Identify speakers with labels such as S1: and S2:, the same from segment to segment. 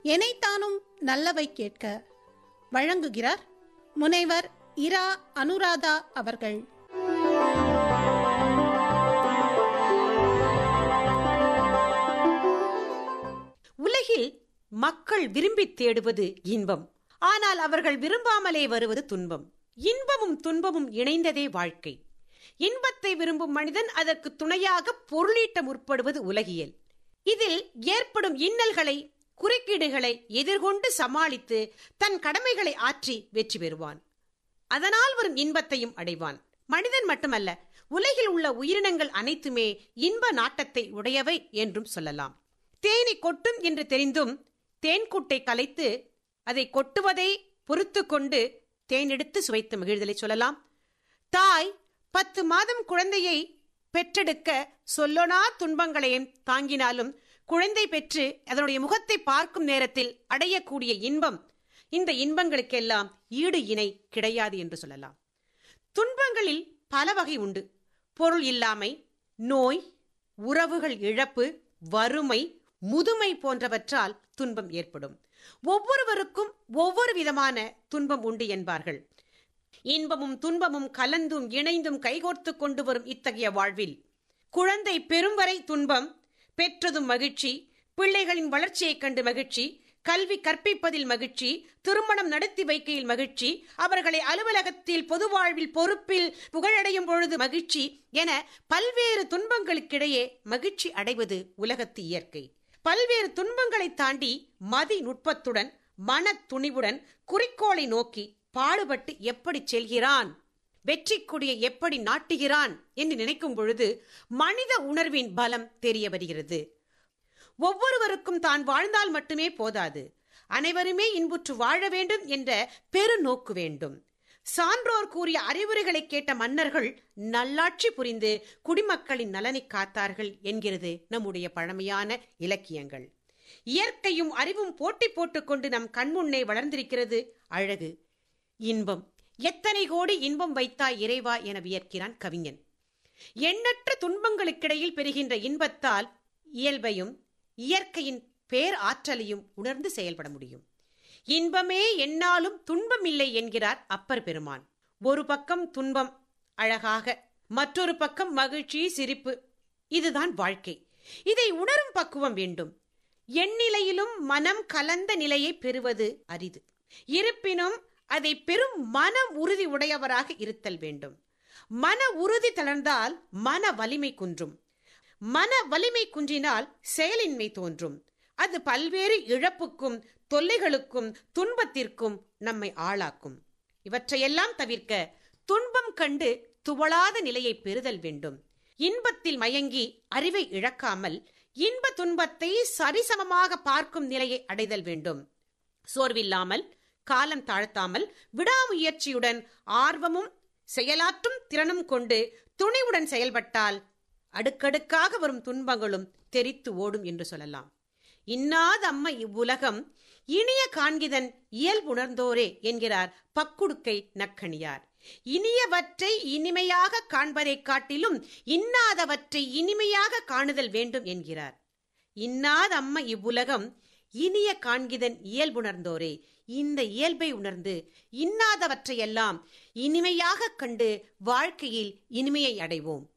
S1: எனைத்தானும் நல்லவை கேட்க வழங்குகிறார் முனைவர் இரா அனுராதா அவர்கள்
S2: உலகில் மக்கள் விரும்பித் தேடுவது இன்பம் ஆனால் அவர்கள் விரும்பாமலே வருவது துன்பம் இன்பமும் துன்பமும் இணைந்ததே வாழ்க்கை இன்பத்தை விரும்பும் மனிதன் அதற்கு துணையாக பொருளீட்ட முற்படுவது உலகியல் இதில் ஏற்படும் இன்னல்களை குறுக்கீடுகளை எதிர்கொண்டு சமாளித்து தன் கடமைகளை ஆற்றி வெற்றி பெறுவான் அதனால் வரும் இன்பத்தையும் அடைவான் மனிதன் மட்டுமல்ல உலகில் உள்ள உயிரினங்கள் அனைத்துமே இன்ப நாட்டத்தை உடையவை என்றும் சொல்லலாம் தேனி கொட்டும் என்று தெரிந்தும் தேன்கூட்டை கலைத்து அதை கொட்டுவதை பொறுத்து கொண்டு தேனெடுத்து சுவைத்து மகிழ்தலை சொல்லலாம் தாய் பத்து மாதம் குழந்தையை பெற்றெடுக்க சொல்லொனா துன்பங்களையும் தாங்கினாலும் குழந்தை பெற்று அதனுடைய முகத்தை பார்க்கும் நேரத்தில் அடையக்கூடிய இன்பம் இந்த இன்பங்களுக்கெல்லாம் ஈடு இணை கிடையாது என்று சொல்லலாம் துன்பங்களில் பல வகை உண்டு பொருள் இல்லாமை நோய் உறவுகள் இழப்பு வறுமை முதுமை போன்றவற்றால் துன்பம் ஏற்படும் ஒவ்வொருவருக்கும் ஒவ்வொரு விதமான துன்பம் உண்டு என்பார்கள் இன்பமும் துன்பமும் கலந்தும் இணைந்தும் கைகோர்த்து கொண்டு வரும் இத்தகைய வாழ்வில் குழந்தை பெரும் வரை துன்பம் பெற்றதும் மகிழ்ச்சி பிள்ளைகளின் வளர்ச்சியைக் கண்டு மகிழ்ச்சி கல்வி கற்பிப்பதில் மகிழ்ச்சி திருமணம் நடத்தி வைக்கையில் மகிழ்ச்சி அவர்களை அலுவலகத்தில் பொது வாழ்வில் பொறுப்பில் புகழடையும் பொழுது மகிழ்ச்சி என பல்வேறு துன்பங்களுக்கிடையே மகிழ்ச்சி அடைவது உலகத்து இயற்கை பல்வேறு துன்பங்களை தாண்டி மதி நுட்பத்துடன் மன துணிவுடன் குறிக்கோளை நோக்கி பாடுபட்டு எப்படி செல்கிறான் வெற்றி கொடியை எப்படி நாட்டுகிறான் என்று நினைக்கும் பொழுது மனித உணர்வின் பலம் தெரிய வருகிறது ஒவ்வொருவருக்கும் தான் வாழ்ந்தால் மட்டுமே போதாது அனைவருமே இன்புற்று வாழ வேண்டும் என்ற பெருநோக்கு வேண்டும் சான்றோர் கூறிய அறிவுரைகளை கேட்ட மன்னர்கள் நல்லாட்சி புரிந்து குடிமக்களின் நலனை காத்தார்கள் என்கிறது நம்முடைய பழமையான இலக்கியங்கள் இயற்கையும் அறிவும் போட்டி போட்டுக்கொண்டு நம் கண்முன்னே வளர்ந்திருக்கிறது அழகு இன்பம் எத்தனை கோடி இன்பம் வைத்தாய் இறைவா என வியர்க்கிறான் கவிஞன் எண்ணற்ற துன்பங்களுக்கிடையில் பெறுகின்ற இன்பத்தால் இயல்பையும் இயற்கையின் பேர் ஆற்றலையும் உணர்ந்து செயல்பட முடியும் இன்பமே என்னாலும் துன்பம் இல்லை என்கிறார் அப்பர் பெருமான் ஒரு பக்கம் துன்பம் அழகாக மற்றொரு பக்கம் மகிழ்ச்சி சிரிப்பு இதுதான் வாழ்க்கை இதை உணரும் பக்குவம் வேண்டும் எந்நிலையிலும் மனம் கலந்த நிலையை பெறுவது அரிது இருப்பினும் அதை பெரும் மன உறுதி உடையவராக இருத்தல் வேண்டும் மன உறுதி தளர்ந்தால் மன வலிமை குன்றும் மன வலிமை குன்றினால் செயலின்மை தோன்றும் அது பல்வேறு இழப்புக்கும் தொல்லைகளுக்கும் துன்பத்திற்கும் நம்மை ஆளாக்கும் இவற்றையெல்லாம் தவிர்க்க துன்பம் கண்டு துவளாத நிலையை பெறுதல் வேண்டும் இன்பத்தில் மயங்கி அறிவை இழக்காமல் இன்ப துன்பத்தை சரிசமமாக பார்க்கும் நிலையை அடைதல் வேண்டும் சோர்வில்லாமல் காலம் தாழ்த்தாமல் விடாமுயற்சியுடன் ஆர்வமும் செயலாற்றும் திறனும் கொண்டு துணிவுடன் செயல்பட்டால் அடுக்கடுக்காக வரும் துன்பங்களும் தெரித்து ஓடும் என்று சொல்லலாம் இன்னாத அம்மை இவ்வுலகம் இனிய காண்கிதன் இயல்புணர்ந்தோரே என்கிறார் பக்குடுக்கை நக்கணியார் இனியவற்றை இனிமையாக காண்பதைக் காட்டிலும் இன்னாதவற்றை இனிமையாக காணுதல் வேண்டும் என்கிறார் இன்னாத அம்மை இவ்வுலகம் இனிய காண்கிதன் இயல்புணர்ந்தோரே இந்த இயல்பை உணர்ந்து இன்னாதவற்றையெல்லாம் இனிமையாக கண்டு வாழ்க்கையில் இனிமையை அடைவோம்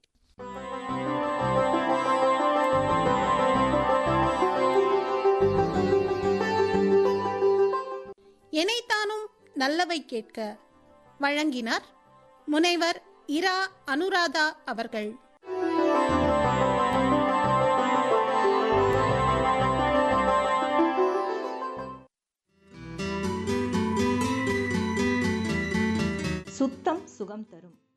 S1: எனைத்தானும் நல்லவை கேட்க வழங்கினார் முனைவர் இரா அனுராதா அவர்கள்
S3: சுத்தம் சுகம் தரும்